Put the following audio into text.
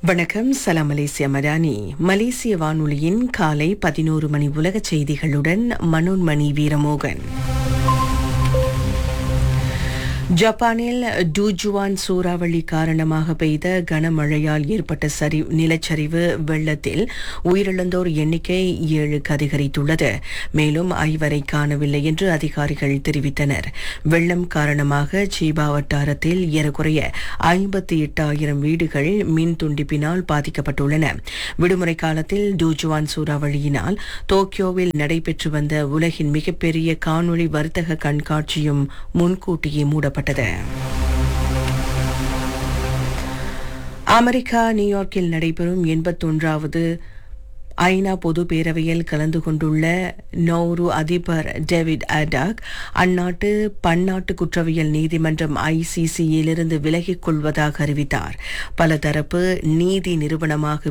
வணக்கம் சலாம் மலேசிய மடானி மலேசிய வானொலியின் காலை பதினோரு மணி உலக செய்திகளுடன் மனோன்மணி வீரமோகன் ஜப்பானில் டூஜுவான் சூறாவளி காரணமாக பெய்த கனமழையால் ஏற்பட்ட சரி நிலச்சரிவு வெள்ளத்தில் உயிரிழந்தோர் எண்ணிக்கை ஏழுக்கு அதிகரித்துள்ளது மேலும் ஐவரை காணவில்லை என்று அதிகாரிகள் தெரிவித்தனர் வெள்ளம் காரணமாக சீபா வட்டாரத்தில் ஏறக்குறைய ஐம்பத்தி எட்டாயிரம் வீடுகள் மின் துண்டிப்பினால் பாதிக்கப்பட்டுள்ளன விடுமுறை காலத்தில் டூஜுவான் சூறாவளியினால் டோக்கியோவில் நடைபெற்று வந்த உலகின் மிகப்பெரிய காணொளி வர்த்தக கண்காட்சியும் முன்கூட்டியே மூடப்பட்டது அமெரிக்கா நியூயார்க்கில் நடைபெறும் எண்பத்தொன்றாவது ஐநா பொது பேரவையில் கலந்து கொண்டுள்ள நௌரு அதிபர் டேவிட் அடாக் அந்நாட்டு பன்னாட்டு குற்றவியல் நீதிமன்றம் ஐசிசியிலிருந்து விலகிக் கொள்வதாக அறிவித்தார் பல தரப்பு நீதி நிறுவனமாக